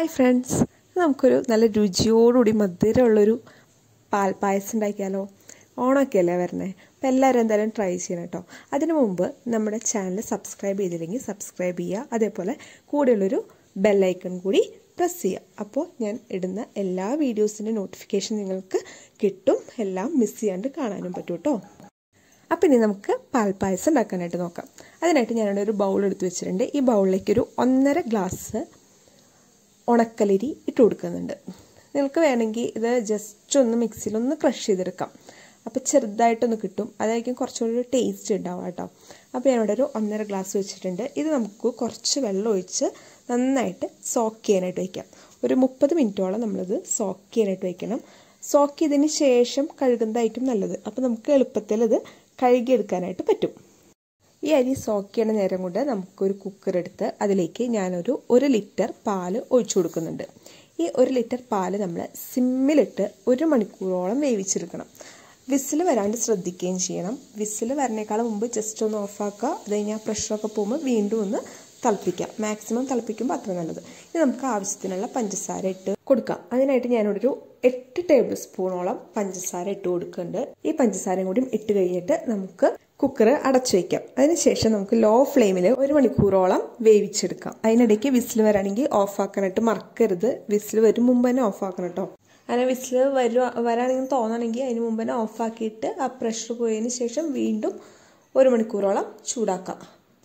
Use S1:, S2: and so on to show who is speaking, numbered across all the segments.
S1: friends നമുക്കൊരു നല്ല രുചിയോടുകൂടി മധുരമുള്ളൊരു പാൽപ്പായസം ഉണ്ടാക്കിയാലോ ഓണമൊക്കെ അല്ലേ വരണേ അപ്പോൾ എല്ലാവരും എന്തായാലും ട്രൈ ചെയ്യണം കേട്ടോ അതിനു മുമ്പ് നമ്മുടെ ചാനൽ സബ്സ്ക്രൈബ് ചെയ്തില്ലെങ്കിൽ സബ്സ്ക്രൈബ് ചെയ്യുക അതേപോലെ കൂടെയുള്ളൊരു ബെല്ലൈക്കൺ കൂടി പ്രസ് ചെയ്യുക അപ്പോൾ ഞാൻ ഇടുന്ന എല്ലാ വീഡിയോസിൻ്റെ നോട്ടിഫിക്കേഷൻ നിങ്ങൾക്ക് കിട്ടും എല്ലാം മിസ് ചെയ്യാണ്ട് കാണാനും പറ്റും കേട്ടോ അപ്പം ഇനി നമുക്ക് പാൽപ്പായസം ഉണ്ടാക്കാനായിട്ട് നോക്കാം അതിനായിട്ട് ഞാനിവിടെ ഒരു ബൗൾ എടുത്ത് വെച്ചിട്ടുണ്ട് ഈ ബൗളിലേക്ക് ഒരു ഒന്നര ഗ്ലാസ് ഉണക്കലരി ഇട്ട് കൊടുക്കുന്നുണ്ട് നിങ്ങൾക്ക് വേണമെങ്കിൽ ഇത് ജസ്റ്റ് ഒന്ന് മിക്സിയിൽ ഒന്ന് ക്രഷ് ചെയ്തെടുക്കാം അപ്പോൾ ചെറുതായിട്ടൊന്ന് കിട്ടും അതായിരിക്കും കുറച്ചുകൂടി ടേസ്റ്റ് ഉണ്ടാവുക കേട്ടോ അപ്പോൾ ഞാനിവിടെ ഒരു ഒന്നര ഗ്ലാസ് വെച്ചിട്ടുണ്ട് ഇത് നമുക്ക് കുറച്ച് വെള്ളം ഒഴിച്ച് നന്നായിട്ട് സോക്ക് ചെയ്യാനായിട്ട് വയ്ക്കാം ഒരു മുപ്പത് മിനിറ്റോളം നമ്മളിത് സോക്ക് ചെയ്യാനായിട്ട് വയ്ക്കണം സോക്ക് ചെയ്തതിന് ശേഷം കഴുകുന്നതായിരിക്കും നല്ലത് അപ്പോൾ നമുക്ക് എളുപ്പത്തിൽ ഇത് കഴുകിയെടുക്കാനായിട്ട് പറ്റും ഈ അരി സോക്ക് ചെയ്യണ നേരം കൊണ്ട് നമുക്കൊരു കുക്കർ എടുത്ത് അതിലേക്ക് ഞാനൊരു ഒരു ലിറ്റർ പാല് ഒഴിച്ചു കൊടുക്കുന്നുണ്ട് ഈ ഒരു ലിറ്റർ പാല് നമ്മൾ സിമ്മിലിട്ട് ഒരു മണിക്കൂറോളം വേവിച്ചെടുക്കണം വിസിൽ വരാണ്ട് ശ്രദ്ധിക്കുകയും ചെയ്യണം വിസിൽ വരണേക്കാളും മുമ്പ് ജസ്റ്റ് ഒന്ന് ഓഫാക്കുക അത് കഴിഞ്ഞാൽ പ്രഷറൊക്കെ പോകുമ്പോൾ വീണ്ടും ഒന്ന് തിളപ്പിക്കാം മാക്സിമം തിളപ്പിക്കുമ്പോൾ അത്ര നല്ലത് ഇനി നമുക്ക് ആവശ്യത്തിനുള്ള പഞ്ചസാര ഇട്ട് കൊടുക്കാം അതിനായിട്ട് ഞാനിവിടെ ഒരു എട്ട് ടേബിൾ സ്പൂണോളം പഞ്ചസാര ഇട്ട് കൊടുക്കുന്നുണ്ട് ഈ പഞ്ചസാരയും കൂടി ഇട്ട് കഴിഞ്ഞിട്ട് നമുക്ക് കുക്കർ അടച്ചു വയ്ക്കാം അതിനുശേഷം നമുക്ക് ലോ ഫ്ലെയിമിൽ ഒരു മണിക്കൂറോളം വേവിച്ചെടുക്കാം അതിനിടയ്ക്ക് വിസിൽ വരാണെങ്കിൽ ഓഫ് ആക്കാനായിട്ട് മറക്കരുത് വിസിൽ വരും മുമ്പ് തന്നെ ഓഫ് ആക്കണം കേട്ടോ അങ്ങനെ വിസിൽ വരും വരാണെങ്കിൽ തോന്നണമെങ്കിൽ അതിന് മുമ്പ് തന്നെ ഓഫാക്കിയിട്ട് ആ പ്രഷർ പോയതിന് ശേഷം വീണ്ടും ഒരു മണിക്കൂറോളം ചൂടാക്കാം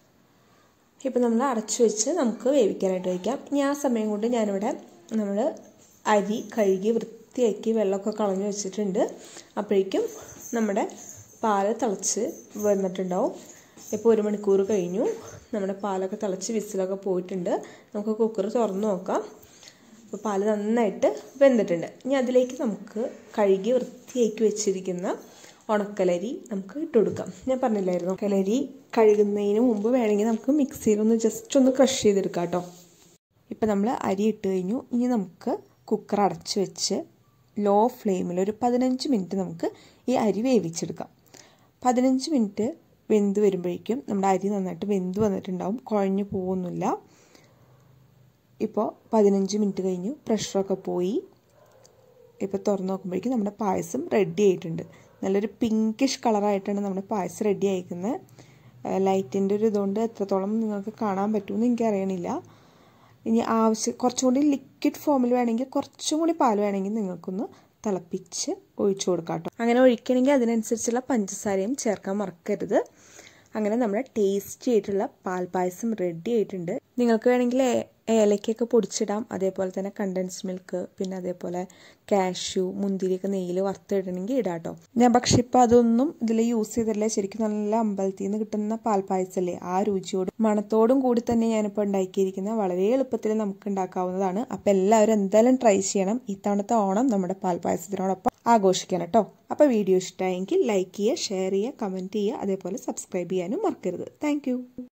S1: ഇപ്പം നമ്മൾ അടച്ചു വെച്ച് നമുക്ക് വേവിക്കാനായിട്ട് വയ്ക്കാം ഇനി ആ സമയം കൊണ്ട് ഞാനിവിടെ നമ്മൾ അരി കഴുകി വൃത്തിയാക്കി വെള്ളമൊക്കെ കളഞ്ഞു വെച്ചിട്ടുണ്ട് അപ്പോഴേക്കും നമ്മുടെ പാല് തിളച്ച് വന്നിട്ടുണ്ടാവും ഇപ്പോൾ ഒരു മണിക്കൂർ കഴിഞ്ഞു നമ്മുടെ പാലൊക്കെ തിളച്ച് വിസിലൊക്കെ പോയിട്ടുണ്ട് നമുക്ക് കുക്കർ തുറന്ന് നോക്കാം അപ്പോൾ പാല് നന്നായിട്ട് വെന്തിട്ടുണ്ട് ഇനി അതിലേക്ക് നമുക്ക് കഴുകി വൃത്തിയാക്കി വെച്ചിരിക്കുന്ന ഉണക്കലരി നമുക്ക് ഇട്ട് കൊടുക്കാം ഞാൻ പറഞ്ഞില്ലായിരുന്നു ഉണക്കലരി കഴുകുന്നതിന് മുമ്പ് വേണമെങ്കിൽ നമുക്ക് മിക്സിയിൽ ഒന്ന് ജസ്റ്റ് ഒന്ന് ക്രഷ് ചെയ്തെടുക്കാം കേട്ടോ ഇപ്പം നമ്മൾ അരി ഇട്ട് കഴിഞ്ഞു ഇനി നമുക്ക് കുക്കർ അടച്ച് വെച്ച് ലോ ഫ്ലെയിമിൽ ഒരു പതിനഞ്ച് മിനിറ്റ് നമുക്ക് ഈ അരി വേവിച്ചെടുക്കാം പതിനഞ്ച് മിനിറ്റ് വെന്ത് വരുമ്പോഴേക്കും നമ്മുടെ അരി നന്നായിട്ട് വെന്ത് വന്നിട്ടുണ്ടാവും കുഴഞ്ഞു പോകുന്നില്ല ഇപ്പോൾ പതിനഞ്ച് മിനിറ്റ് കഴിഞ്ഞു പ്രഷറൊക്കെ പോയി ഇപ്പോൾ തുറന്ന് നോക്കുമ്പോഴേക്കും നമ്മുടെ പായസം റെഡി ആയിട്ടുണ്ട് നല്ലൊരു പിങ്കിഷ് കളറായിട്ടാണ് നമ്മുടെ പായസം റെഡി ആയിരിക്കുന്നത് ലൈറ്റിൻ്റെ ഒരു ഇതുകൊണ്ട് എത്രത്തോളം നിങ്ങൾക്ക് കാണാൻ പറ്റുമെന്ന് എനിക്കറിയണില്ല ഇനി ആവശ്യം കുറച്ചും കൂടി ലിക്വിഡ് ഫോമിൽ വേണമെങ്കിൽ കുറച്ചും കൂടി പാൽ വേണമെങ്കിൽ നിങ്ങൾക്കൊന്ന് തിളപ്പിച്ച് ഒഴിച്ചു കൊടുക്കാം കേട്ടോ അങ്ങനെ ഒഴിക്കണമെങ്കിൽ അതിനനുസരിച്ചുള്ള പഞ്ചസാരയും ചേർക്കാൻ മറക്കരുത് അങ്ങനെ നമ്മുടെ ടേസ്റ്റി ആയിട്ടുള്ള പാൽപ്പായസം റെഡി ആയിട്ടുണ്ട് നിങ്ങൾക്ക് വേണമെങ്കിൽ ഏലക്കൊക്കെ പൊടിച്ചിടാം അതേപോലെ തന്നെ കണ്ടൻസ് മിൽക്ക് പിന്നെ അതേപോലെ കാഷ്യൂ മുന്തിരിയൊക്കെ നെയ്യിൽ വറുത്തിടണമെങ്കിൽ ഇടാം കേട്ടോ ഞാൻ പക്ഷെ ഇപ്പം അതൊന്നും ഇതിൽ യൂസ് ചെയ്തില്ല ശരിക്കും നല്ല അമ്പലത്തിൽ നിന്ന് കിട്ടുന്ന പാൽപ്പായസല്ലേ ആ രുചിയോടും മണത്തോടും കൂടി തന്നെ ഞാനിപ്പോൾ ഉണ്ടാക്കിയിരിക്കുന്ന വളരെ എളുപ്പത്തിൽ നമുക്ക് ഉണ്ടാക്കാവുന്നതാണ് അപ്പം എല്ലാവരും എന്തായാലും ട്രൈ ചെയ്യണം ഇത്തവണത്തെ ഓണം നമ്മുടെ പാൽപ്പായസത്തിനോടൊപ്പം ആഘോഷിക്കണം കേട്ടോ അപ്പോൾ വീഡിയോ ഇഷ്ടമായെങ്കിൽ ലൈക്ക് ചെയ്യുക ഷെയർ ചെയ്യുക കമൻറ്റ് ചെയ്യുക അതേപോലെ സബ്സ്ക്രൈബ് ചെയ്യാനും മറക്കരുത് താങ്ക്